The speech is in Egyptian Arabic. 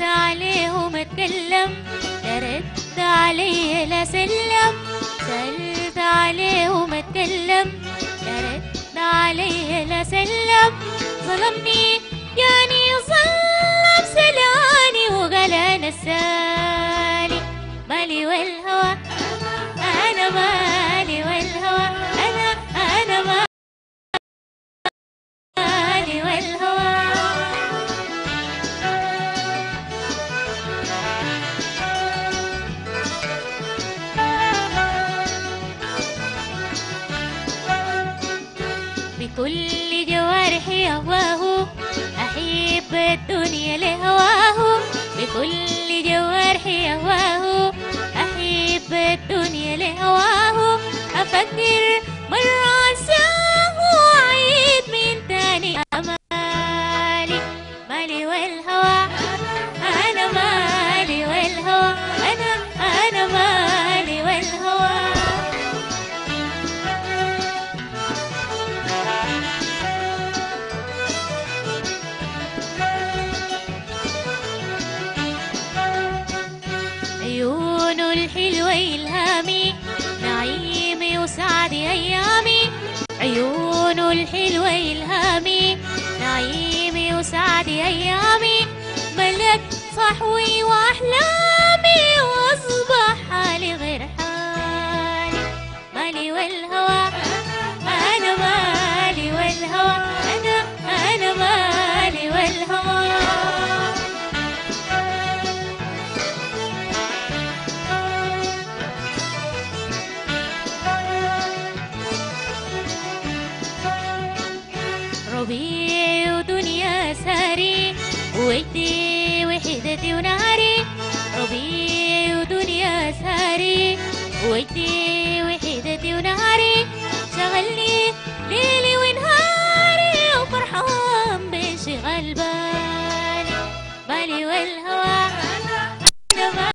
سألت عليهم اتكلم لا رد علي لا سلم سألت عليهم اتكلم لا رد علي لا سلم ظلمني يعني ظلم سلاني وقال انا السالي مالي والهوى انا مالي والهوى انا انا مالي والهوى بكل جوارحي هواه أحب الدنيا لهواه بكل جوارحي هواه أحب الدنيا لهواه أفكر مرة أنساه وأعيد من تاني أمالي مالي والهوى أنا مالي والهوى أنا أنا مالي والهوى عيونه الحلوة إلهامي نعيمي وسعدي أيامي عيونه الحلوة إلهامي نعيمي وسعدي أيامي ملك صحوي وأحلامي وأصبح حالي غير حالي مالي والهوى أنا مالي والهوى أنا أنا مالي والهوى ربيعي ودنيا ساري وجدي وحدتي ونهاري ربيعي ودنيا ساري وجدي وحدتي ونهاري شغلني ليلي ونهاري وفرحان بانشغال بالي بالي والهوى أنا